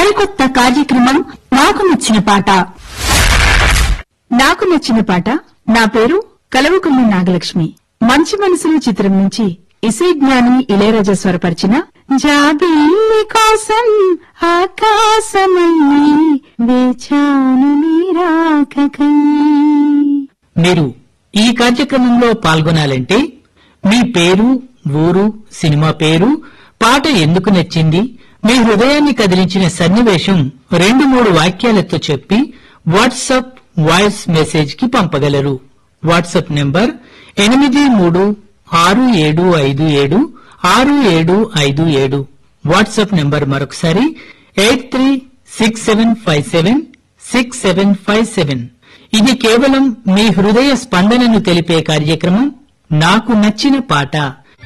సరికొత్త కార్యక్రమం నాకు నచ్చిన పాట నాకు నచ్చిన పాట నా పేరు కలవకుల్లి నాగలక్ష్మి మంచి మనసులు చిత్రం నుంచి ఇసై జ్ఞాని ఇళయరాజా స్వరపరిచిన జాబిల్లి కోసం ఆకాశమల్లి వేచాను నీరాకకై మీరు ఈ కార్యక్రమంలో పాల్గొనాలంటే మీ పేరు ఊరు సినిమా పేరు పాట ఎందుకు నచ్చింది మీ హృదయాన్ని కదిలించిన సన్నివేశం రెండు మూడు వాక్యాలతో చెప్పి వాట్సాప్ వాయిస్ మెసేజ్ కి పంపగలరు వాట్సాప్ నెంబర్ ఎనిమిది మూడు ఆరు ఏడు ఐదు ఏడు ఆరు ఏడు ఐదు ఏడు వాట్సాప్ నెంబర్ మరొకసారి eight three six seven five seven six seven five seven ఇది కేవలం మీ హృదయ స్పందనను తెలిపే కార్యక్రమం నాకు నచ్చిన పాట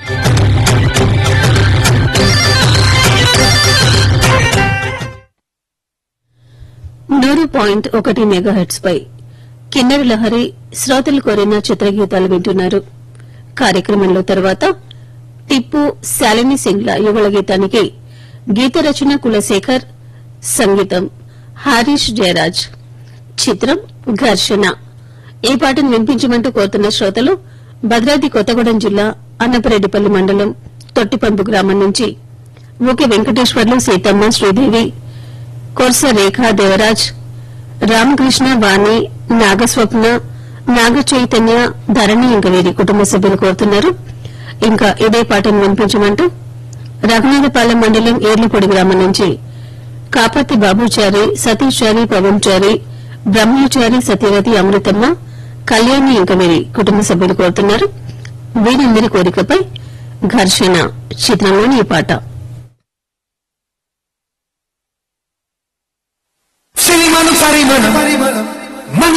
నూరు పాయింట్ ఒకటి మెగాహెట్స్ పై కిన్నెర లహరి శ్రోతలు కోరిన చిత్రగీతాలు వింటున్నారు కార్యక్రమంలో తర్వాత టిప్పు శాలిని సింగ్ల యుగళ గీతానికి గీత రచన కులశేఖర్ సంగీతం హారీష్ జయరాజ్ చిత్రం ఘర్షణ ఈ పాటను వినిపించమంటూ కోరుతున్న శ్రోతలు భద్రాద్రి కొత్తగూడెం జిల్లా అన్నపరెడ్డిపల్లి మండలం తొట్టిపంపు గ్రామం నుంచి ఓకే వెంకటేశ్వర్లు సీతమ్మ శ్రీదేవి కొర్స రేఖ దేవరాజ్ రామకృష్ణ వాణి నాగస్వప్న నాగ చైతన్య ధరణి ఇంకా వీరి కుటుంబ సభ్యులు కోరుతున్నారు ఇంకా ఇదే పాటను వినిపించమంటూ రఘునాథపాలెం మండలం ఏర్లపొడి గ్రామం నుంచి కాపర్తి బాబుచారి సతీష్చారి పవన్చారి బ్రహ్మచారి సత్యవతి అమృతమ్మ కళ్యాణి ఇంకా వీరి కుటుంబ సభ్యులు కోరుతున్నారు వీరందరి కోరికపై ఘర్షణ చిత్రంలోని ఈ పాట సినిమాను పరిమళం మన